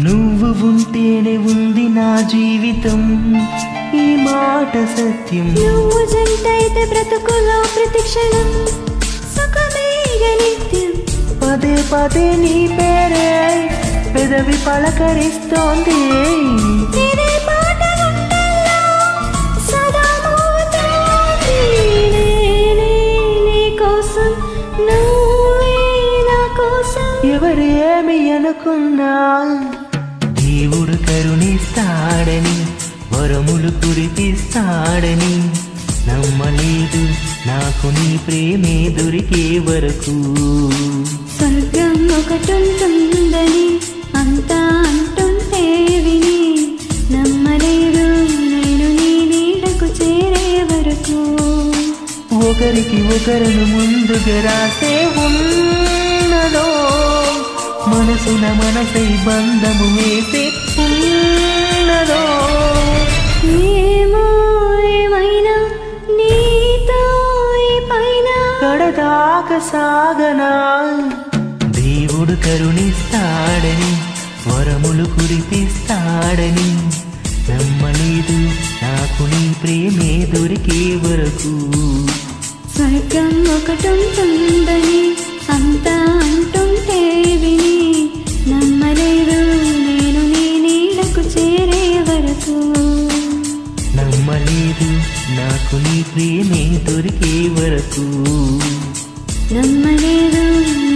నువ్వు ఉంటేనే ఉంది నా జీవితం ఈ మాట సత్యం నువ్వు జంటైతే బ్రతుకులో ప్రతి క్షణం సుఖమేగ నిత్యం పదే పదే నీ పేరే పెదవి పలకరిస్తోంది ఇదే పాట గుండెల్లో సదా మోగుతోంది. నేనే నీ కోసం, నువ్వే నా కోసం. ఎవరేమి అనుకున్నా దేవుడు కరుణిస్తాడని వరములు కురిపిస్తాడని నమ్మలేదు నాకు నీ ప్రేమే దొరికే వరకు స్వర్గం ఒకటుంటుందని అంతా అంటుంటే విని నమ్మలేదు నేను నీ నీడకు చేరే వరకు ఒకరికి ఒకరును ముందుగా రాసే ఉన్నదో మనసున మనసై బంధము వేసే ఉన్నదో ఏమో ఏమైనా నీతో ఈ పైన కడదాక సాగనా దేవుడు కరుణిస్తాడని వరములు కురిపిస్తాడని నమ్మలేదు నాకు నీ ప్రేమే దొరికే వరకు స్వర్గం ఒకటుంటుందని అంతా అంటుంటే విని నమ్మలేదు నేను నీ నీడకు చేరే వరకు నమ్మలేదు నాకు నీ ప్రేమే దొరికే వరకు నమ్మలేదు